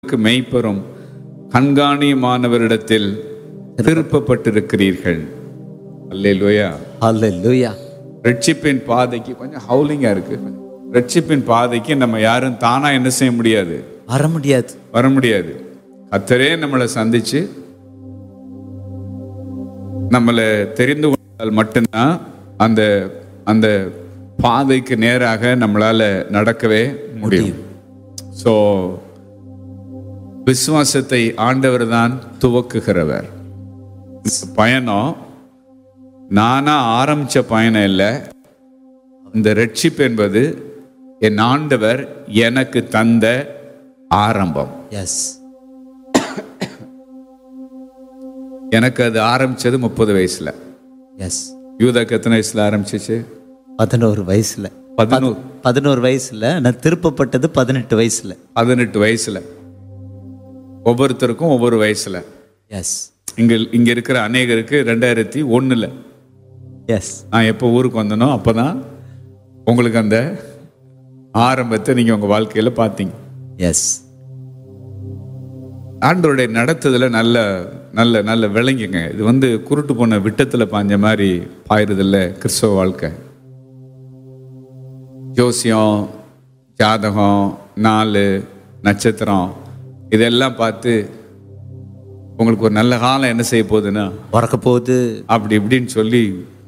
மெய்ப்பெறும் கண்காணியமானவரிடத்தில் திருப்பப்பட்டிருக்கிறீர்கள் அல்லேலூயா ஹalleluya ரட்சிப்பின் பாதைக்கு கொஞ்சம் ஹவுலிங்கா இருக்கு ரட்சிப்பின் பாதைக்கு நம்ம யாரும் தானா என்ன செய்ய முடியாது வர முடியாது வர முடியாது கத்தரே நம்மளை சந்திச்சு நம்மளை தெரிந்து கொண்டால் மட்டும்தான் அந்த அந்த பாதைக்கு நேராக நம்மளால நடக்கவே முடியும் ஸோ விசுவாசத்தை ஆண்டவர் தான் துவக்குகிறவர் இந்த பயணம் நானா ஆரம்பிச்ச பயணம் இல்லை இந்த ரட்சிப்பு என்பது என் ஆண்டவர் எனக்கு தந்த ஆரம்பம் எஸ் எனக்கு அது ஆரம்பிச்சது முப்பது வயசுல எஸ் யூதாக்கு எத்தனை வயசுல ஆரம்பிச்சிச்சு பதினோரு வயசுல பதினோரு பதினோரு வயசுல நான் திருப்பப்பட்டது பதினெட்டு வயசுல பதினெட்டு வயசுல ஒவ்வொருத்தருக்கும் ஒவ்வொரு வயசுல எஸ் இங்க இங்க இருக்கிற அநேகருக்கு ரெண்டாயிரத்தி ஒண்ணுல எஸ் நான் எப்போ ஊருக்கு வந்தனோ அப்பதான் உங்களுக்கு அந்த ஆரம்பத்தை நீங்க உங்க வாழ்க்கையில பார்த்தீங்க எஸ் ஆண்டவருடைய நடத்துதல நல்ல நல்ல நல்ல விளங்குங்க இது வந்து குருட்டு போன விட்டத்துல பாஞ்ச மாதிரி பாயிருதில்ல கிறிஸ்தவ வாழ்க்கை ஜோசியம் ஜாதகம் நாள் நட்சத்திரம் இதெல்லாம் பார்த்து உங்களுக்கு ஒரு நல்ல காலம் என்ன செய்ய போகுதுன்னா பிறக்க போகுது அப்படி இப்படின்னு சொல்லி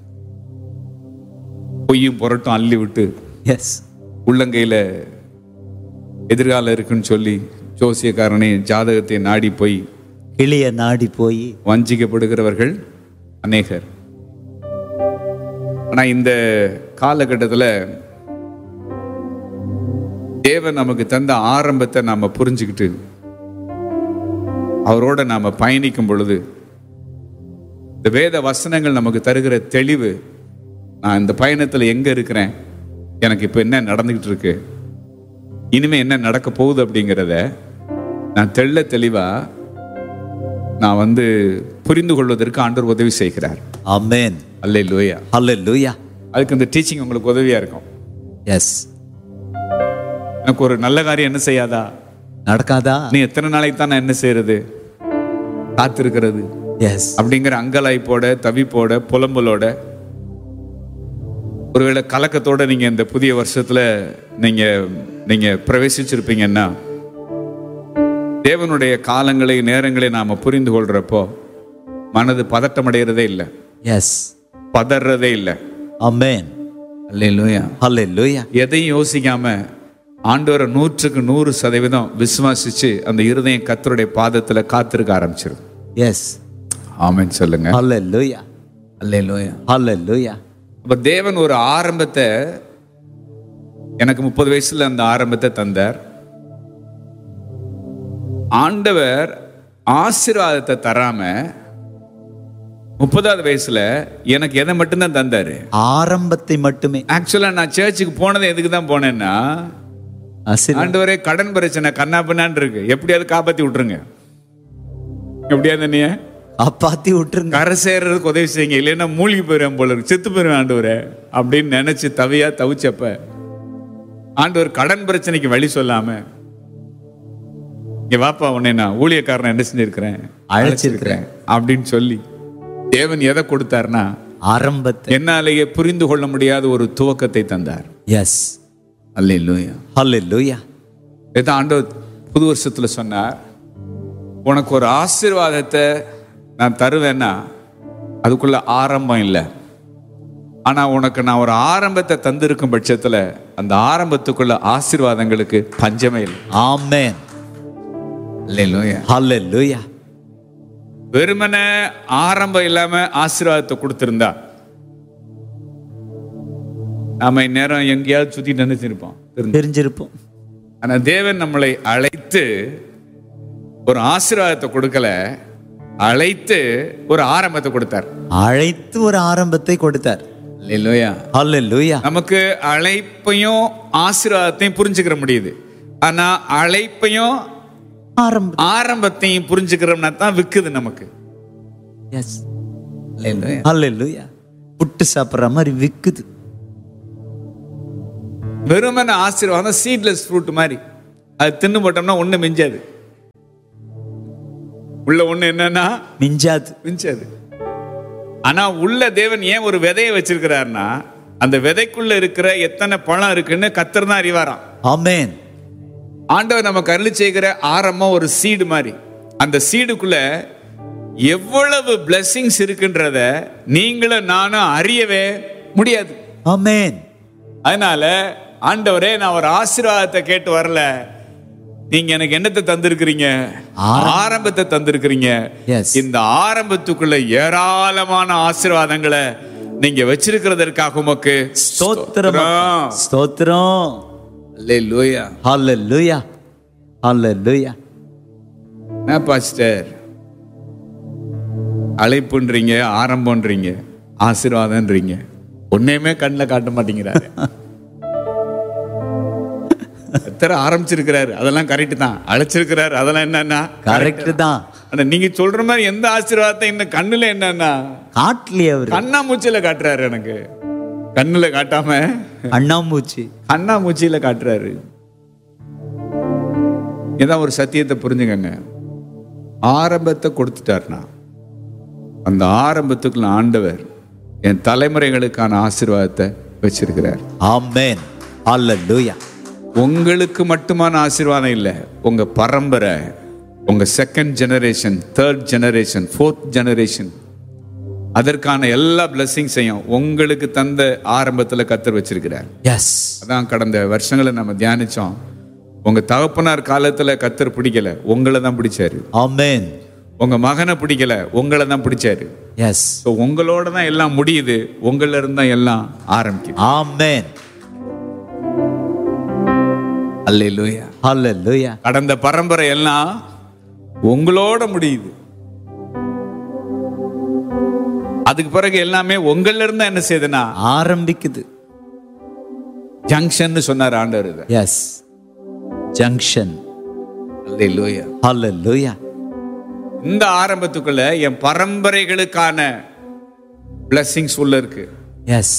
பொய்யும் புரட்டும் அள்ளி விட்டு எஸ் உள்ளங்கையில் எதிர்காலம் இருக்குன்னு சொல்லி ஜோசியக்காரனை ஜாதகத்தை நாடி போய் கிளிய நாடி போய் வஞ்சிக்கப்படுகிறவர்கள் அநேகர் ஆனா இந்த காலகட்டத்தில் தேவன் நமக்கு தந்த ஆரம்பத்தை நாம புரிஞ்சுக்கிட்டு அவரோட நாம பயணிக்கும் பொழுது இந்த வேத வசனங்கள் நமக்கு தருகிற தெளிவு நான் இந்த பயணத்தில் எங்க இருக்கிறேன் எனக்கு இப்போ என்ன நடந்துகிட்டு இருக்கு இனிமே என்ன நடக்க போகுது அப்படிங்கிறத நான் தெள்ள தெளிவா நான் வந்து புரிந்து கொள்வதற்கு ஆண்டவர் உதவி செய்கிறார் ஆமென் அல்லே லோயா ஹalleluya அதுக்கு இந்த டீச்சிங் உங்களுக்கு உதவியா இருக்கும் எஸ் எனக்கு ஒரு நல்ல காரியம் என்ன செய்யாதா நடக்காதா நீ எத்தனை நாளைக்கு தான் நான் என்ன செய்யறது காத்திருக்கிறது எஸ் அப்படிங்கிற அங்கலாய்ப்போட தவிப்போட புலம்பலோட ஒருவேளை கலக்கத்தோட நீங்க இந்த புதிய வருஷத்துல நீங்க நீங்க பிரவேசிச்சிருப்பீங்கன்னா தேவனுடைய காலங்களை நேரங்களை நாம புரிந்து கொள்றப்போ மனது பதட்டம் அடைகிறதே இல்லை எஸ் பதறதே இல்லை ஆமென் அல்லேலூயா ஹalleluya எதையும் யோசிக்காம ஆண்டவரை நூற்றுக்கு நூறு சதவீதம் விசுவாசிச்சு அந்த இருதயம் கத்தருடைய பாதத்துல காத்திருக்க ஆரம்பிச்சிடும் எஸ் ஆமென் சொல்லுங்க ஹalleluya அல்லேலூயா ஹalleluya அப்ப தேவன் ஒரு ஆரம்பத்தை எனக்கு முப்பது வயசுல அந்த ஆரம்பத்தை தந்தார் ஆண்டவர் ஆசீர்வாதத்தை தராம முப்பதாவது வயசுல எனக்கு எதை மட்டும்தான் தந்தாரு ஆரம்பத்தை மட்டுமே ஆக்சுவலா நான் சர்ச்சுக்கு போனது எதுக்கு தான் போனேன்னா ஆசீர்வாதம் ஆண்டவரே கடன் பிரச்சனை கண்ணா பின்னான்னு இருக்கு எப்படியாவது காப்பாத்தி விட்டுருங்க எப்படியாவது நீ காப்பாத்தி விட்டுருங்க கரை சேர்றதுக்கு உதவி செய்யுங்க இல்லைன்னா மூழ்கி போயிடுவேன் போல இருக்கு செத்து போயிடுவேன் ஆண்டவரே அப்படின்னு நினைச்சு தவியா தவிச்சப்ப ஆண்டவர் கடன் பிரச்சனைக்கு வழி சொல்லாம இங்க வாப்பா உன்னை நான் ஊழியக்காரனை என்ன செஞ்சிருக்கிறேன் அழைச்சிருக்கிறேன் அப்படின்னு சொல்லி தேவன் எதை கொடுத்தாருன்னா ஆரம்பத்தை என்னாலேயே புரிந்து கொள்ள முடியாத ஒரு துவக்கத்தை தந்தார் எஸ் அல்லேலூயா ஹalleluya இதான் ஆண்டவர் புது வருஷத்துல சொன்னார் உனக்கு ஒரு ஆசீர்வாதத்தை நான் தருவேன்னா அதுக்குள்ள ஆரம்பம் இல்லை ஆனா உனக்கு நான் ஒரு ஆரம்பத்தை தந்திருக்கும் பட்சத்துல அந்த ஆரம்பத்துக்குள்ள ஆசீர்வாதங்களுக்கு பஞ்சமே இல்லை ஆமென் இல்லையா ஹalleluya வெறுமனே ஆரம்பம் இல்லாம ஆசீர்வாதத்தை கொடுத்திருந்தா நாம இந்நேரம் எங்கேயாவது சுத்திட்டு நினைச்சிருப்போம் தெரிஞ்சிருப்போம் ஆனா தேவன் நம்மளை அழைத்து ஒரு ஆசீர்வாதத்தை கொடுக்கல அழைத்து ஒரு ஆரம்பத்தை கொடுத்தார் அழைத்து ஒரு ஆரம்பத்தை கொடுத்தார் இல்லையா ஹalleluya நமக்கு அழைப்பையும் ஆசீர்வாதத்தையும் புரிஞ்சுக்கிற முடியுது ஆனா அழைப்பையும் ஆரம்பம் ஆரம்பத்தையும் புரிஞ்சுக்கிறோம்னா தான் விக்குது நமக்கு எஸ் ஹalleluya புட்டு சாப்பிடுற மாதிரி விக்குது வெறுமன ஆசீர்வாதம் சீட்லெஸ் ஃப்ரூட் மாதிரி அது தின்னு போட்டோம்னா ஒண்ணு மிஞ்சாது உள்ள ஒண்ணு என்னன்னா மிஞ்சாது மிஞ்சாது ஆனா உள்ள தேவன் ஏன் ஒரு விதையை வச்சிருக்கிறாருன்னா அந்த விதைக்குள்ள இருக்கிற எத்தனை பழம் இருக்குன்னு கத்தர் தான் அறிவாராம் ஆமென் ஆண்டவர் நமக்கு அருளி செய்கிற ஆரம்பம் ஒரு சீடு மாதிரி அந்த சீடுக்குள்ள எவ்வளவு blessings இருக்குன்றத நீங்களும் நானும் அறியவே முடியாது ஆமென் அதனால ஆண்டவரே நான் ஒரு ஆசீர்வாதத்தை கேட்டு வரல நீங்க எனக்கு என்னத்தை தந்திருக்கிறீங்க ஆரம்பத்தை தந்திருக்கிறீங்க Yes. இந்த ஆரம்பத்துக்குள்ள ஏராளமான ஆசீர்வாதங்களை நீங்க வச்சிருக்கிறதற்காக உமக்கு ஸ்தோத்திரம் ஸ்தோத்திரம். ஸ்தோத்திரம் அல்லேலூயா. ஹalleluya ஹalleluya என்ன பாஸ்டர் அழைப்புன்றீங்க ஆரம்பம்ன்றீங்க ஆசீர்வாதம்ன்றீங்க ஒன்னையுமே கண்ணில் காட்ட மாட்டேங்கிறாரு எத்தனை ஆரம்பிச்சிருக்கிறாரு அதெல்லாம் கரெக்ட் தான் அழைச்சிருக்கிறாரு அதெல்லாம் என்னன்னா கரெக்ட் தான் ஆனா நீங்க சொல்ற மாதிரி எந்த ஆசீர்வாதத்தை இன்னும் கண்ணுல என்னன்னா காட்டலையே அவரு கண்ணாமூச்சியில காட்டுறாரு எனக்கு கண்ணுல காட்டாம அண்ணாமூச்சி கண்ணாமூச்சியில காட்டுறாரு இதான் ஒரு சத்தியத்தை புரிஞ்சுக்கங்க ஆரம்பத்தை கொடுத்துட்டாருனா அந்த ஆரம்பத்துக்குள்ள ஆண்டவர் என் தலைமுறைகளுக்கான ஆசீர்வாதத்தை வச்சிருக்கிறார் ஆமென் ஹalleluya உங்களுக்கு மட்டுமான ஆசீர்வாதம் இல்லை உங்க பரம்பரை உங்க second generation third generation fourth generation அதற்கான எல்லா பிளஸ்ஸிங்ஸையும் உங்களுக்கு தந்த ஆரம்பத்தில் கத்தர் வச்சிருக்கிறார் எஸ் அதான் கடந்த வருஷங்களை நம்ம தியானிச்சோம் உங்க தகப்பனார் காலத்துல கத்தர் பிடிக்கல உங்களை தான் பிடிச்சாரு ஆமென் உங்க மகனை பிடிக்கல உங்களை தான் பிடிச்சாரு எஸ் ஸோ உங்களோட தான் எல்லாம் முடியுது உங்கள இருந்து தான் எல்லாம் ஆரம்பிக்குது ஆமென் அல்லேலூயா ஹalleluya கடந்த பரம்பரை எல்லாம் உங்களோட முடியுது அதுக்கு பிறகு எல்லாமே உங்கள இருந்தா என்ன செய்யுதுன்னா ஆரம்பிக்குது ஜங்ஷன் சொன்னார் ஆண்டவர் இதை எஸ் ஜங்ஷன் அல்லேலூயா ஹalleluya இந்த ஆரம்பத்துக்குள்ள என் பரம்பரைகளுக்கான blessings உள்ள இருக்கு எஸ்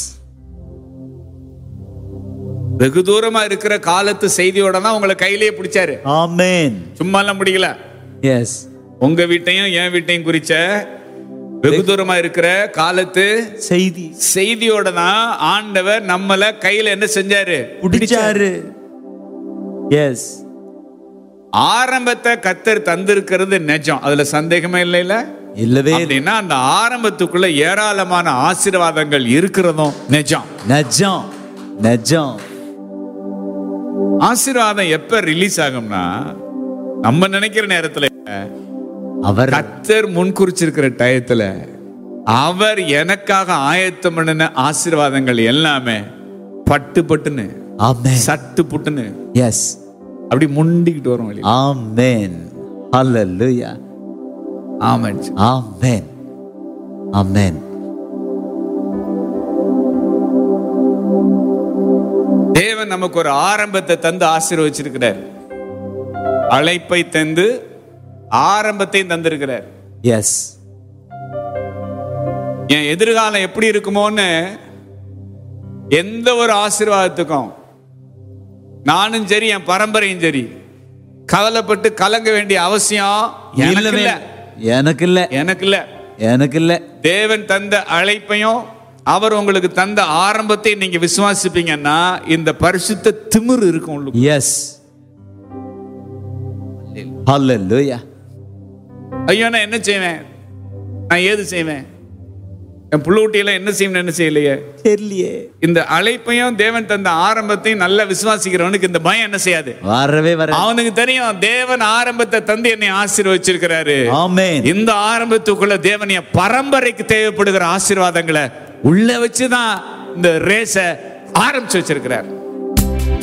வெகு தூரமா இருக்கிற காலத்து செய்தியோட தான் உங்களை கையிலேயே பிடிச்சாரு ஆமென் சும்மா எல்லாம் முடியல எஸ் உங்க வீட்டையும் என் வீட்டையும் குறிச்ச வெகு தூரமா இருக்கிற காலத்து செய்தி செய்தியோட தான் ஆண்டவர் நம்மள கையில என்ன செஞ்சாரு பிடிச்சாரு எஸ் ஆரம்பத்தை கத்தர் தந்திருக்கிறது நிஜம் அதுல சந்தேகமே இல்லைல்ல இல்லவே இல்ல. அப்படின்னா அந்த ஆரம்பத்துக்குள்ள ஏராளமான ஆசீர்வாதங்கள் இருக்கிறதும் நிஜம் நஜம் நஜம் ஆசீர்வாதம் எப்ப ரிலீஸ் ஆகும்னா நம்ம நினைக்கிற நேரத்துல அவர் கத்தர் முன்குறிச்சிருக்கிற டயத்துல அவர் எனக்காக ஆயத்தம் பண்ணின ஆசீர்வாதங்கள் எல்லாமே பட்டு பட்டுன்னு ஆமென் சட்டு புட்டுன்னு எஸ் அப்படி முண்டிக்கிட்டு வரும் வெளியே ஆமென் ஹalleluya ஆமாம் ஆமென் ஆமென் தேவன் நமக்கு ஒரு ஆரம்பத்தை தந்து ஆசீர்வச்சிருக்கிறார் அழைப்பை தந்து ஆரம்பத்தையும் தந்திருக்கிறார் எஸ் என் எதிர்காலம் எப்படி இருக்குமோன்னு எந்த ஒரு ஆசீர்வாதத்துக்கும் நானும் சரி என் பரம்பரையும் சரி கவலைப்பட்டு கலங்க வேண்டிய அவசியம் எனக்கு இல்லவே இல்ல எனக்கு இல்ல எனக்கு இல்ல எனக்கு இல்ல தேவன் தந்த அழைப்பையும் அவர் உங்களுக்கு தந்த ஆரம்பத்தை நீங்க விசுவாசிப்பீங்கன்னா இந்த பரிசுத்த திமிரு இருக்கும் உள்ளுக்கு. எஸ் ஹalleluya ஐயோ நான் என்ன செய்வேன் நான் ஏது செய்வேன் என் புள்ளூட்டியெல்லாம் என்ன செய்யணும் என்ன செய்யலையே தெரியலையே இந்த அழைப்பையும் தேவன் தந்த ஆரம்பத்தையும் நல்லா விசுவாசிக்கிறவனுக்கு இந்த பயம் என்ன செய்யாது வரவே வர அவனுக்கு தெரியும் தேவன் ஆரம்பத்தை தந்து என்னை ஆசீர்வச்சிருக்கிறாரு ஆமென் இந்த ஆரம்பத்துக்குள்ள தேவன் என் பரம்பரைக்கு தேவைப்படுகிற ஆசீர்வாதங்களை உள்ள வச்சுதான் இந்த ரேஸ ஆரம்பிச்சு வச்சிருக்கிறார்